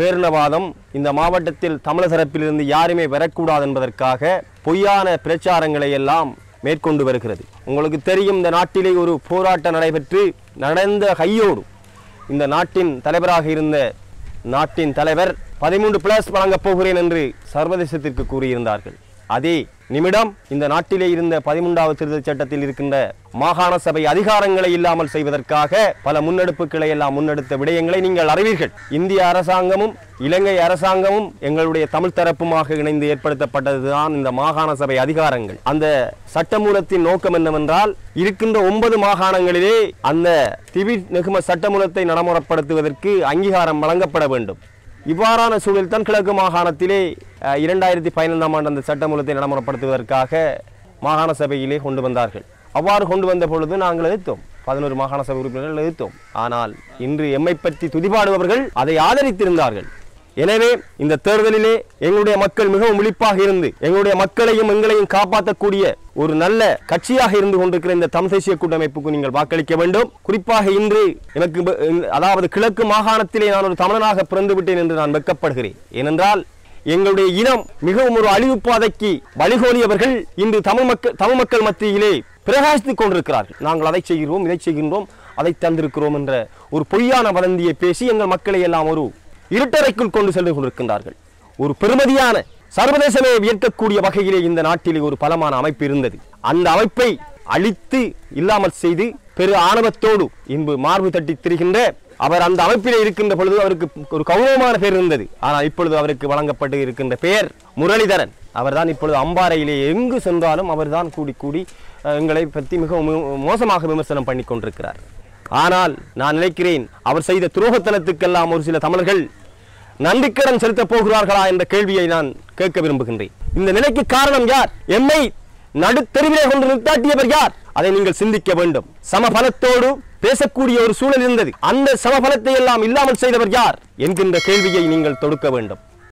பேரினவாதம் இந்த மாவட்டத்தில் தமிழர் தரப்பிலிருந்து யாருமே வரக்கூடாது என்பதற்காக பொய்யான பிரச்சாரங்களை எல்லாம் மேற்கொண்டு வருகிறது உங்களுக்கு தெரியும் இந்த நாட்டிலே ஒரு போராட்டம் நடைபெற்று நடந்த கையோடு இந்த நாட்டின் தலைவராக இருந்த நாட்டின் தலைவர் பதிமூன்று பிளஸ் வழங்கப் போகிறேன் என்று சர்வதேசத்திற்கு கூறியிருந்தார்கள் அதே நிமிடம் இந்த நாட்டிலே இருந்த பதிமூன்றாவது திருத்தச் சட்டத்தில் இருக்கின்ற மாகாண சபை அதிகாரங்களை இல்லாமல் செய்வதற்காக பல முன்னெடுப்புகளை எல்லாம் முன்னெடுத்த விடயங்களை நீங்கள் அறிவீர்கள் இந்திய அரசாங்கமும் இலங்கை அரசாங்கமும் எங்களுடைய தமிழ் தரப்புமாக இணைந்து ஏற்படுத்தப்பட்டதுதான் இந்த மாகாண சபை அதிகாரங்கள் அந்த சட்டமூலத்தின் நோக்கம் என்னவென்றால் இருக்கின்ற ஒன்பது மாகாணங்களிலே அந்த திவிர் நெகும சட்டமூலத்தை நடைமுறைப்படுத்துவதற்கு அங்கீகாரம் வழங்கப்பட வேண்டும் இவ்வாறான சூழல் தான் கிழக்கு மாகாணத்திலே அஹ், இரண்டாயிரத்தி பதினைந்தாம் ஆண்டு அந்த சட்டமூலத்தை நடைமுறைப்படுத்துவதற்காக மாகாண சபையிலே கொண்டு வந்தார்கள் அவ்வாறு கொண்டு வந்த பொழுது நாங்கள் எதிர்த்தோம் பதினோரு மாகாண சபை உறுப்பினர்கள் எதிர்த்தோம் ஆனால் இன்று எம்மை பற்றி துதிபாடுபவர்கள் அதை ஆதரித்திருந்தார்கள் எனவே இந்த தேர்தலிலே எங்களுடைய மக்கள் மிகவும் விழிப்பாக இருந்து எங்களுடைய மக்களையும் எங்களையும் காப்பாற்றக்கூடிய ஒரு நல்ல கட்சியாக இருந்து கொண்டிருக்கிற இந்த தமிழ் தேசிய கூட்டமைப்புக்கு நீங்கள் வாக்களிக்க வேண்டும் குறிப்பாக இன்று எனக்கு ப- அதாவது கிழக்கு மாகாணத்திலே நான் ஒரு தமிழனாக பிறந்து விட்டேன் என்று நான் வெட்கப்படுகிறேன் ஏனென்றால் எங்களுடைய இனம் மிகவும் ஒரு அழிவு பாதைக்கு வழிகோலியவர்கள் இன்று தமிழ் மக்கள் தமிழ் மக்கள் மத்தியிலே பிரகாசித்துக் கொண்டிருக்கிறார்கள் நாங்கள் அதை செய்கிறோம் இதை செய்கின்றோம் அதை தந்திருக்கிறோம் என்ற ஒரு பொய்யான வதந்தியை பேசி எங்கள் மக்களை எல்லாம் ஒரு இருட்டறைக்குள் கொண்டு சென்று கொண்டிருக்கின்றார்கள் ஒரு பெருமதியான சர்வதேசமே வியக்கக்கூடிய வகையிலே இந்த நாட்டிலே ஒரு பலமான அமைப்பு இருந்தது அந்த அமைப்பை அழித்து இல்லாமல் செய்து பெரு ஆணவத்தோடு இன்பு மார்பு தட்டி திரிகின்ற அவர் அந்த அமைப்பிலே இருக்கின்ற பொழுது அவருக்கு ஒரு கௌரவமான பெயர் இருந்தது ஆனால் இப்பொழுது அவருக்கு வழங்கப்பட்டு இருக்கின்ற பெயர் முரளிதரன் அவர்தான் இப்பொழுது அம்பாறையிலே எங்கு சென்றாலும் அவர்தான் கூடி கூடி அஹ், எங்களை பற்றி மிகவும் மோ- மோசமாக விமர்சனம் பண்ணி கொண்டிருக்கிறார் ஆனால் நான் நினைக்கிறேன் அவர் செய்த துரோகத்தனத்துக்கெல்லாம் ஒரு சில தமிழர்கள் நன்றிக்கடன் செலுத்தப் போகிறார்களா என்ற கேள்வியை நான் கேட்க விரும்புகின்றேன் இந்த நிலைக்கு காரணம் யார் எம்மை நடுத்தெருவிலே கொண்டு நிறுத்தாட்டியவர் யார் அதை நீங்கள் சிந்திக்க வேண்டும் சமபலத்தோடு பேசக்கூடிய ஒரு சூழல் இருந்தது அந்த சமபலத்தை எல்லாம் இல்லாமல் செய்தவர் யார் என்கின்ற கேள்வியை நீங்கள் தொடுக்க வேண்டும்